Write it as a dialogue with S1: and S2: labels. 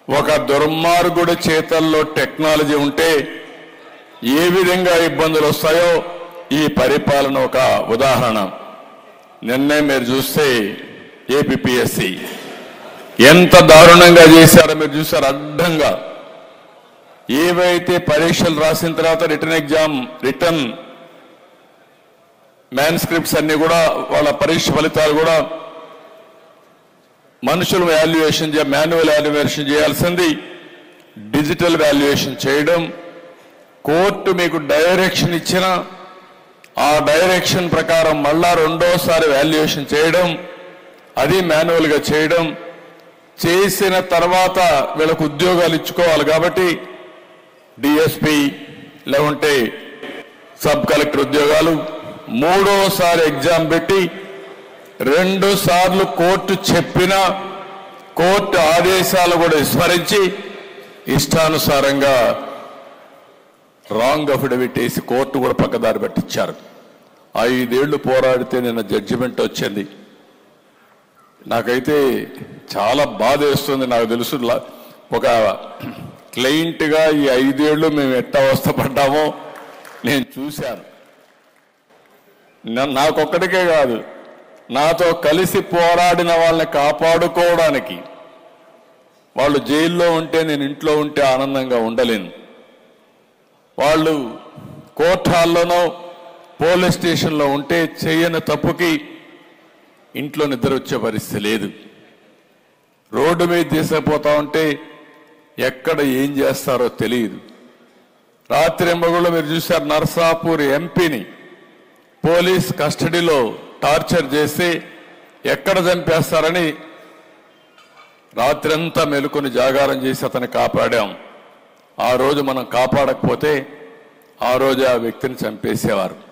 S1: ఒక దుర్మార్గుడి చేతల్లో టెక్నాలజీ ఉంటే ఏ విధంగా ఇబ్బందులు వస్తాయో ఈ పరిపాలన ఒక ఉదాహరణ నిన్నే మీరు చూస్తే ఏపీఎస్సి ఎంత దారుణంగా చేశారో మీరు చూసారు అడ్డంగా ఏవైతే పరీక్షలు రాసిన తర్వాత రిటర్న్ ఎగ్జామ్ రిటర్న్ మ్యాన్స్క్రిప్ట్స్ అన్ని కూడా వాళ్ళ పరీక్ష ఫలితాలు కూడా మనుషులు వాల్యుయేషన్ మాన్యువల్ వాల్యుయేషన్ చేయాల్సింది డిజిటల్ వాల్యుయేషన్ చేయడం కోర్టు మీకు డైరెక్షన్ ఇచ్చిన ఆ డైరెక్షన్ ప్రకారం మళ్ళా రెండోసారి వాల్యుయేషన్ చేయడం అది మాన్యువల్గా చేయడం చేసిన తర్వాత వీళ్ళకు ఉద్యోగాలు ఇచ్చుకోవాలి కాబట్టి డిఎస్పి లేకుంటే సబ్ కలెక్టర్ ఉద్యోగాలు మూడోసారి ఎగ్జామ్ పెట్టి రెండు సార్లు కోర్టు చెప్పిన కోర్టు ఆదేశాలు కూడా విస్మరించి ఇష్టానుసారంగా రాంగ్ అఫిడవిట్ వేసి కోర్టు కూడా పక్కదారి పట్టించారు ఐదేళ్లు పోరాడితే నిన్న జడ్జిమెంట్ వచ్చింది నాకైతే చాలా బాధ వేస్తుంది నాకు తెలుసు లా- ఒక క్లయింట్గా ఈ ఐదేళ్లు మేము ఎట్ట అవస్థపడ్డామో నేను చూశాను నా- నాకొక్కడికే కాదు నాతో కలిసి పోరాడిన వాళ్ళని కాపాడుకోవడానికి వాళ్ళు జైల్లో ఉంటే నేను ఇంట్లో ఉంటే ఆనందంగా ఉండలేను వాళ్ళు కోర్ట్ హాల్లోనో పోలీస్ స్టేషన్లో ఉంటే చేయని తప్పుకి ఇంట్లో నిద్ర వచ్చే పరిస్థితి లేదు రోడ్డు మీద తీసుకుపోతా ఉంటే ఎక్కడ ఏం చేస్తారో తెలియదు రాత్రి ఎంబగుళ్ళు మీరు చూశారు నర్సాపూర్ ఎంపీని పోలీస్ కస్టడీలో టార్చర్ చేసి ఎక్కడ చంపేస్తారని రాత్రంతా మెలుకొని జాగారం చేసి అతన్ని కాపాడాం ఆ రోజు మనం కాపాడకపోతే ఆ రోజు ఆ వ్యక్తిని చంపేసేవారు